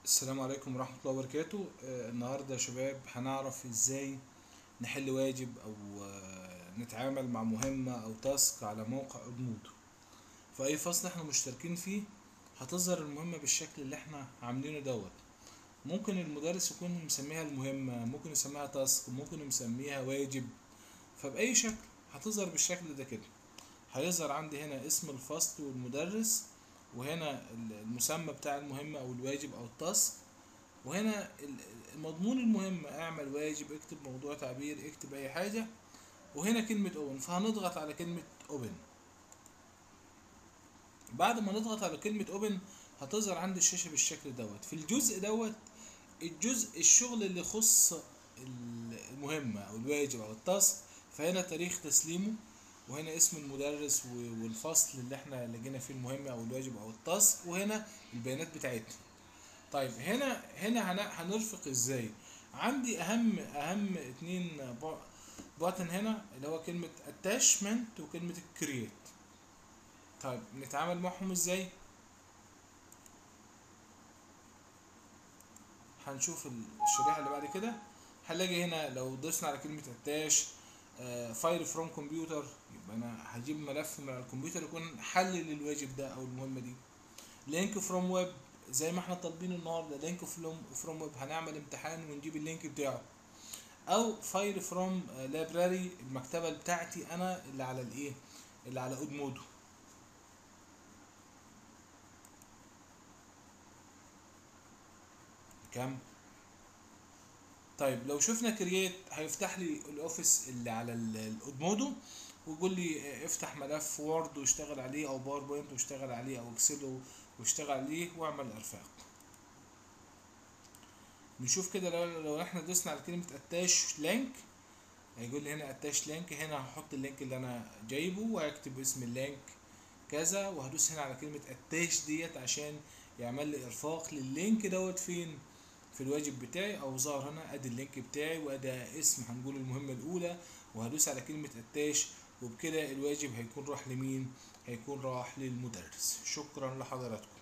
السلام عليكم ورحمة الله وبركاته آه، النهاردة يا شباب هنعرف ازاي نحل واجب او آه، نتعامل مع مهمة او تاسك على موقع ادمودو في اي فصل احنا مشتركين فيه هتظهر المهمة بالشكل اللي احنا عاملينه دوت ممكن المدرس يكون مسميها المهمة ممكن يسميها تاسك ممكن يسميها واجب فبأي شكل هتظهر بالشكل ده كده هيظهر عندي هنا اسم الفصل والمدرس وهنا المسمى بتاع المهمة أو الواجب أو التاسك وهنا ال- مضمون المهمة اعمل واجب اكتب موضوع تعبير اكتب أي حاجة وهنا كلمة open فهنضغط على كلمة open بعد ما نضغط على كلمة open هتظهر عندي الشاشة بالشكل دوت في الجزء دوت الجزء الشغل اللي يخص ال- المهمة أو الواجب أو التاسك فهنا تاريخ تسليمه وهنا اسم المدرس و- والفصل اللي احنا لقينا فيه المهمة او الواجب او التاسك وهنا البيانات بتاعتنا طيب هنا هنا هن- هنرفق ازاي عندي اهم اهم اتنين بutton هنا اللي هو كلمة attachment وكلمة create طيب نتعامل معهم ازاي هنشوف الشريحة اللي بعد كده هنلاقي هنا لو ضفنا على كلمة attach فايل فروم كمبيوتر يبقى انا هجيب ملف من على الكمبيوتر يكون حل للواجب ده او المهمه دي لينك فروم ويب زي ما احنا طالبين النهارده لينك فروم ويب هنعمل امتحان ونجيب اللينك بتاعه او فايل فروم لابراري المكتبه بتاعتي انا اللي على الايه اللي على ادمودو كام طيب لو شفنا كرييت هيفتح لي الاوفيس اللي على ال- الادمودو ويقول لي افتح ملف وورد واشتغل عليه او باوربوينت واشتغل عليه او اكسل واشتغل عليه واعمل ارفاق نشوف كده لو, لو احنا دوسنا على كلمة اتاش لينك هيقول لي هنا اتاش لينك هنا هحط اللينك اللي انا جايبه وهكتب اسم اللينك كذا وهدوس هنا على كلمة اتاش ديت عشان يعمل لي ارفاق لللينك دوت فين في الواجب بتاعي او ظهر هنا ادي اللينك بتاعي وادي اسم هنقول المهمة الاولى وهدوس على كلمة اتاش وبكده الواجب هيكون راح لمين هيكون راح للمدرس شكرا لحضراتكم